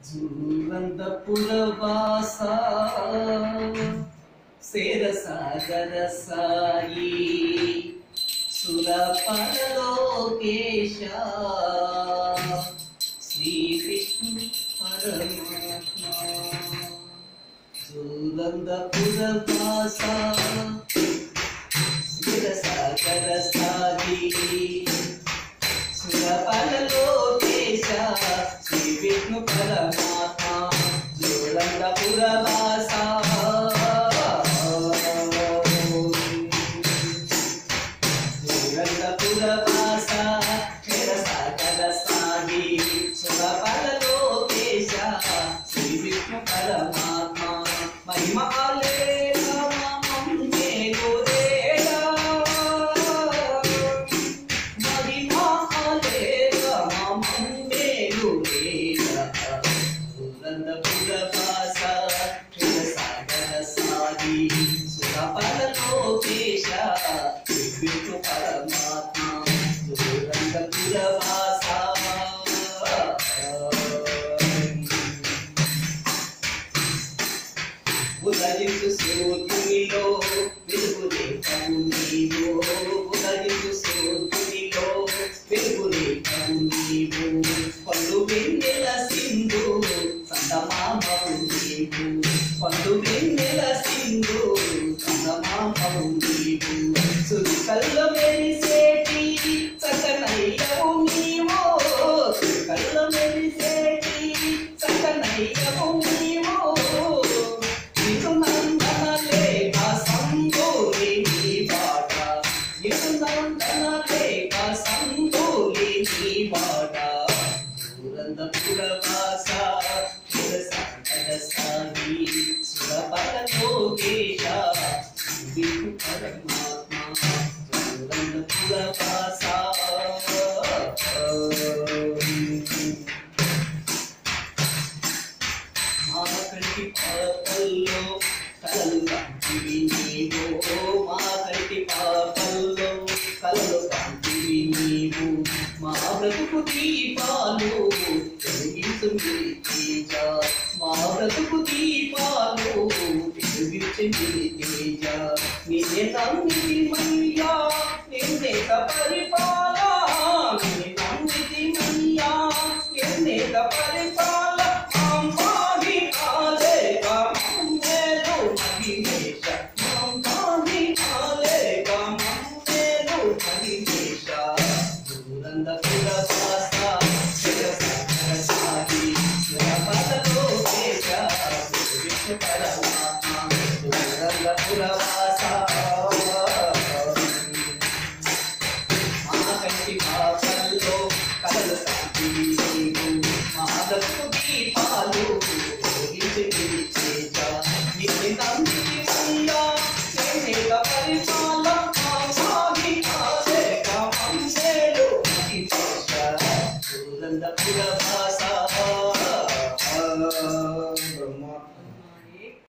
జూరంతపురవాస శేరసాగర సాయి సురపరలోకేశ శ్రీకృష్ణ పరమాత్మ జూరంతపురవాస శిరసాగర సాయి సురపరలోకేశ శ్రీ విష్ణు పరమాత్మ జోరంగపురవాస జోరంగపురవాస శిరసాగర సాయి సురపరలోకేశ శ్రీ విష్ణు పరమాత్మ మహిమ ఆలేలా మమ్మేలు రేలా ఉదయించు సూర్యునిలో వెలుగు దీపము నీవు ఉదయించు సూర్యునిలో వెలుగు దీపము నీవు పండు వెన్నెల సింధు సందమామవు నీవు పండు వెన్నెల సింధు సందమామవు నీవు సుకల్ల మెరిసేటి సకనయ్యవు నీవు సుకల్ల మెరిసేటి సకనయ్యవు నీవు పరమాత్మ మా కంటి పాపల్లో కలలు కాంతివి నీవు మా కంటి పాపల్లో కలలు కాంతివి నీవు మా బ్రతుకు దీపాలు వెలిగించు నీ తేజ మా బ్రతుకు దీపాలు వెలిగించు నీ తేజ నిన్నే నమ్మితి మయ్యా నిన్నేక పరిపాల నిన్నే నమ్మితి మయ్యా నిన్నేక పరిపాల అంబాని ఆలేక మమ్మేలు మహిమేశ అంబాని ఆలేక మమ్మేలు మహిమేశ దూరంద పురవాస శిరసాగర సాయి శిరపదలో కేశ విష్ణు పరమాత్మ దూరంద పురవాస